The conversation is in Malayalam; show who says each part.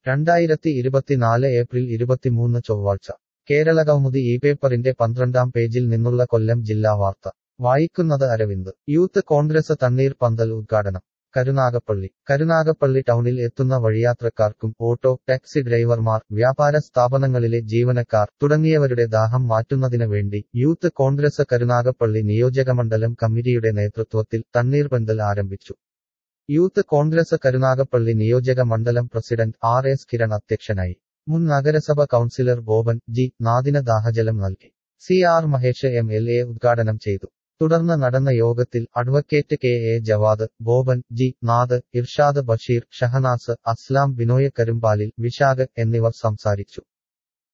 Speaker 1: രണ്ടായിരത്തി ഇരുപത്തിനാല് ഏപ്രിൽ ഇരുപത്തിമൂന്ന് ചൊവ്വാഴ്ച കേരള കൗമുദി ഈ പേപ്പറിന്റെ പന്ത്രണ്ടാം പേജിൽ നിന്നുള്ള കൊല്ലം ജില്ലാ വാർത്ത വായിക്കുന്നത് അരവിന്ദ് യൂത്ത് കോൺഗ്രസ് തണ്ണീർ പന്തൽ ഉദ്ഘാടനം കരുനാഗപ്പള്ളി കരുനാഗപ്പള്ളി ടൗണിൽ എത്തുന്ന വഴിയാത്രക്കാർക്കും ഓട്ടോ ടാക്സി ഡ്രൈവർമാർ വ്യാപാര സ്ഥാപനങ്ങളിലെ ജീവനക്കാർ തുടങ്ങിയവരുടെ ദാഹം മാറ്റുന്നതിന് വേണ്ടി യൂത്ത് കോൺഗ്രസ് കരുനാഗപ്പള്ളി നിയോജകമണ്ഡലം കമ്മിറ്റിയുടെ നേതൃത്വത്തിൽ തണ്ണീർപന്തൽ ആരംഭിച്ചു യൂത്ത് കോൺഗ്രസ് കരുനാഗപ്പള്ളി നിയോജക മണ്ഡലം പ്രസിഡന്റ് ആർ എസ് കിരൺ അധ്യക്ഷനായി മുൻ നഗരസഭ കൗൺസിലർ ബോബൻ ജി നാദിന ദാഹജലം നൽകി C R Mahesh M L A ഉദ്ഘാടനം ചെയ്തു തുടർന്ന് നടന്ന യോഗത്തിൽ advocate K A Jawad Boban G Nad Irshad Basheer Shahanas Aslam Binoy കരുമ്പാലിൽ Vishakh എന്നിവർ സംസാരിച്ചു